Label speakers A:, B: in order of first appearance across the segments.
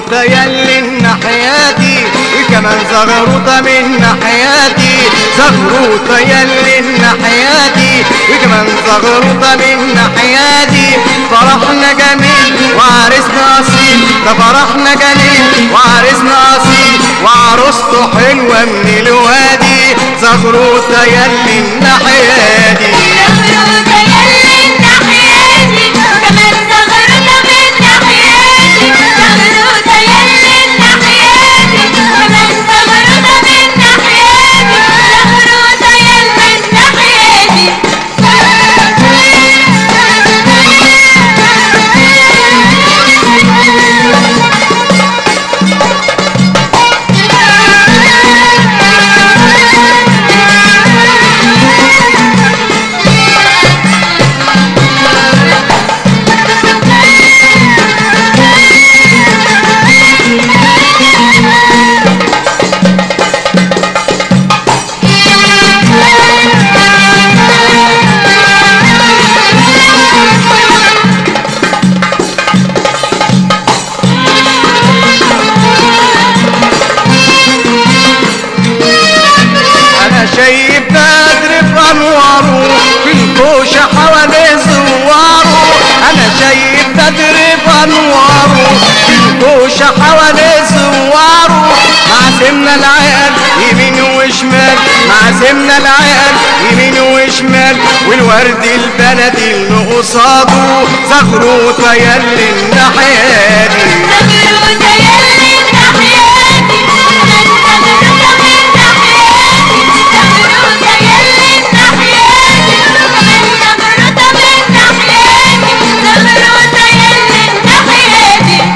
A: زغروطة يلي النحياتي وكمان زغروطة من ناحياتي زغروطة يلي النحياتي وكمان زغروطة من ناحياتي فرحنا جميل وعرسنا أصيل ده فرحنا جميل وعرسنا أصيل وعروسته حلوة من الوادي زغروطة يلي النحياتي
B: زغروطة يلي الناحياتي كمان زغروطة من ناحياتي زغروطة يلي الناحياتي كمان زغروطة من ناحياتي زغروطة يلي الناحياتي
A: انا شايف بدر في انواره في الكوشه حواليه زواره انا شايف بدر في انواره في الكوشه حواليه زواره معزمنا العيال يمين وشمال معزمنا العيال يمين وشمال والورد البلدي اللي قصاده زغروطه يلي الناحيه
B: زغروطة يلي الناحياتي كمان زغروطة من ناحياتي زغروطة يلي الناحياتي كمان زغروطة من ناحياتي زغروطة يلي الناحياتي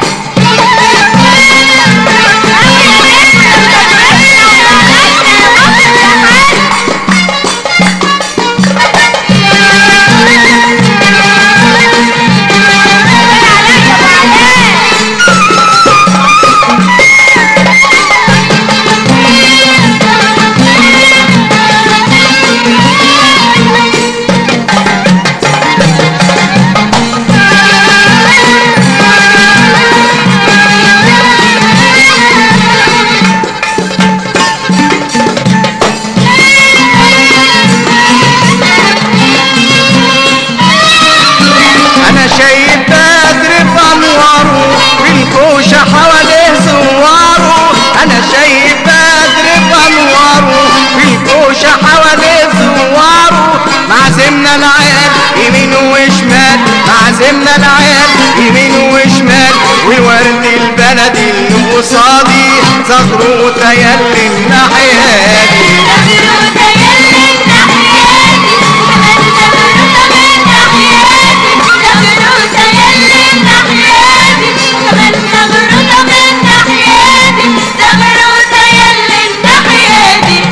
A: انا شايف بدر في انواره في الكوشه حواليه زواره انا شايف بدر في انواره في الكوشه حواليه زواره معزمنا العيال يمين وشمال معزمنا العيال يمين وشمال والورد البلدي اللي قصادي زغروطه يلي الناحياتي
B: زغروطة يلي الناحياتي كمان زغروطة من ناحياتي زغروطة يلي الناحياتي كمان زغروطة من ناحياتي زغروطة يلي الناحياتي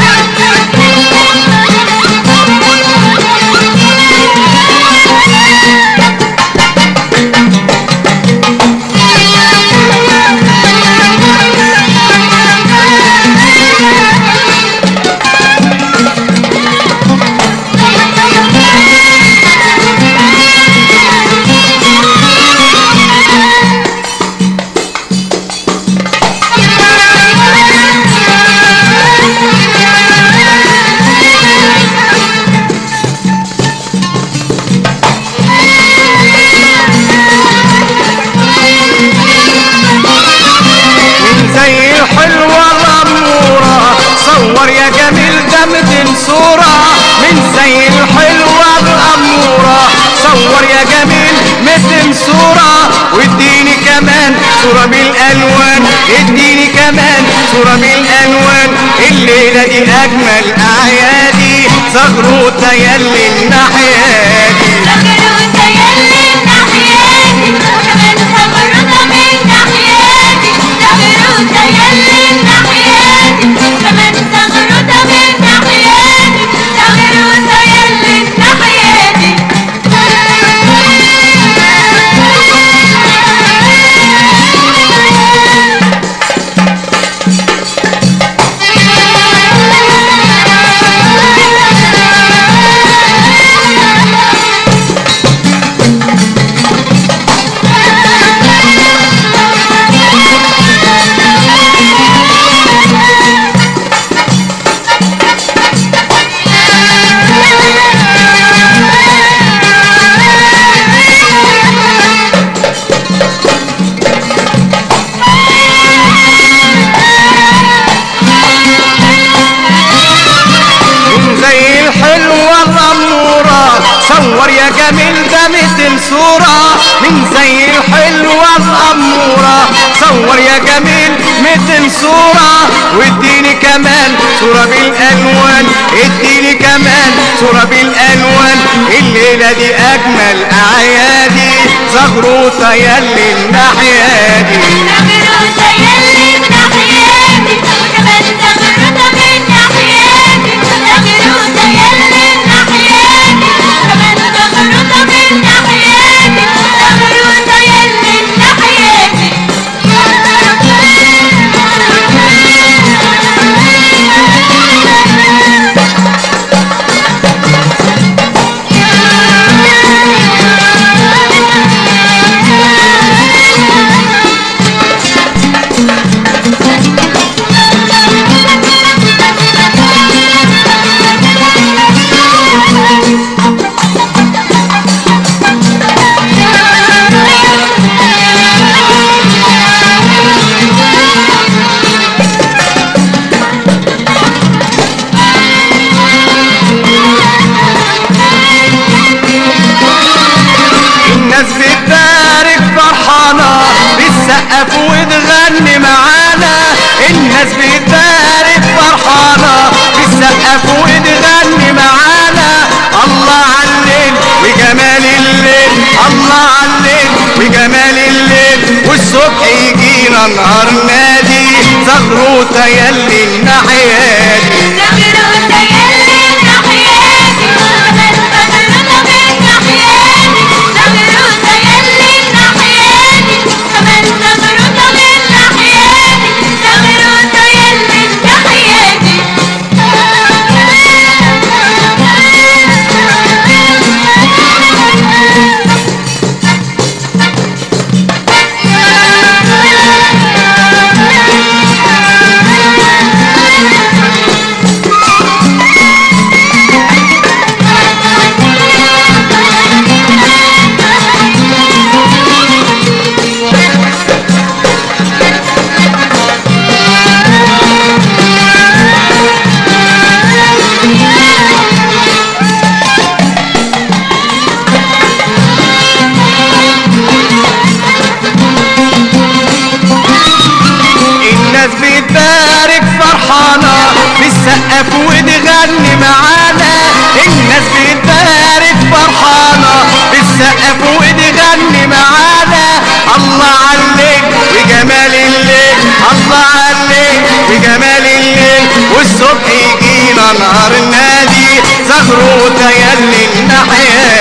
A: من زي الحلوة الأمورة صور يا جميل جمد صورة من زي الحلوة الأمورة صور يا جميل مثل صورة واديني كمان صورة بالألوان اديني كمان صورة بالألوان الليلة دي أجمل أعيادي زغروطة يلي الناحية
B: زغروطة يلي الناحياتي كمان زغروطة من ناحياتي زغروطة يلي الناحياتي كمان زغروطة من ناحياتي زغروطة يلي الناحياتي
A: جميل ده ميتين صورة من زي الحلوة الأمورة صور يا جميل ميتين صورة واديني كمان صورة بالألوان اديني كمان صورة بالألوان الليلة دي أجمل أعيادي زغروطة ياللي الناحية دي
B: زغروطة يلي من ناحيتي وكمان زغروطة من ناحيتي زغروطة يلي من ناحيتي وكمان زغروطة من ناحيتي زغروطة يلي من ناحيتي
A: الناس بتبارك فرحانة بتسقف وتغني معانا الناس بتبارك فرحانة بتسقف وتغني معانا الله عليل وجمال الليل الله عليل وجمال الليل والصبح يجينا نهار نادي زغروطة ياللي الناحية دي
B: زغروطة يلي من ناحيتي وكمان زغروطة من ناحيتي زغروطة يلي من ناحيتي وكمان زغروطة من ناحيتي زغروطة يلي من
A: الناس بتبارك فرحانة بتسقف وتغني معانا الناس بتبارك فرحانة بتسقف وتغني معانا الله عليك وجمال الليل الله عليك وجمال الليل والصبح يجينا نهار النادي زغروطة ياللي الناحية